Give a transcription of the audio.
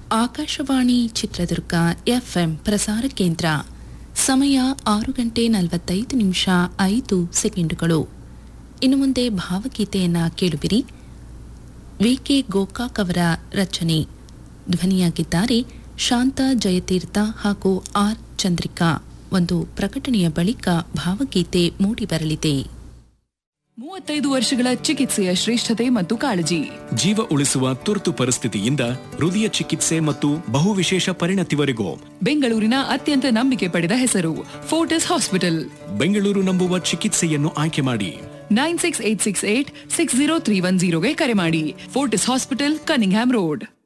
Akashvani Chitradurga FM ಪ್ರಸಾರ ಕೇಂದ್ರ ಸಮಯ ಆರು ಗಂಟೆ ನಲವತ್ತೈದು ನಿಮಿಷ ಐದು ಸೆಕೆಂಡುಗಳು ಇನ್ನು ಮುಂದೆ ಭಾವಗೀತೆಯನ್ನ ಕೇಳುವಿರಿ ವಿಕೆ ಗೋಕಾಕ್ ಅವರ ರಚನೆ ಧ್ವನಿಯಾಗಿದ್ದಾರೆ ಶಾಂತ ಜಯತೀರ್ಥ ಹಾಗೂ ಆರ್ ಚಂದ್ರಿಕಾ ಒಂದು ಪ್ರಕಟಣೆಯ ಬಳಿಕ ಭಾವಗೀತೆ ಮೂಡಿಬರಲಿದೆ ಮೂವತ್ತೈದು ವರ್ಷಗಳ ಚಿಕಿತ್ಸೆಯ ಶ್ರೇಷ್ಠತೆ ಮತ್ತು ಕಾಳಜಿ ಜೀವ ಉಳಿಸುವ ತುರ್ತು ಪರಿಸ್ಥಿತಿಯಿಂದ ಹೃದಯ ಚಿಕಿತ್ಸೆ ಮತ್ತು ಬಹುವಿಶೇಷ ಪರಿಣತಿವರೆಗೂ ಬೆಂಗಳೂರಿನ ಅತ್ಯಂತ ನಂಬಿಕೆ ಪಡೆದ ಹೆಸರು ಫೋರ್ಟಿಸ್ ಹಾಸ್ಪಿಟಲ್ ಬೆಂಗಳೂರು ನಂಬುವ ಚಿಕಿತ್ಸೆಯನ್ನು ಆಯ್ಕೆ ಮಾಡಿ nine six eight six eight six zero three one ಜೀರೋಗೆ ಕರೆ ಮಾಡಿ ಫೋರ್ಟಿಸ್ ಹಾಸ್ಪಿಟಲ್ ಕನಿಂಗ್ಹ್ಯಾಮ್ ರೋಡ್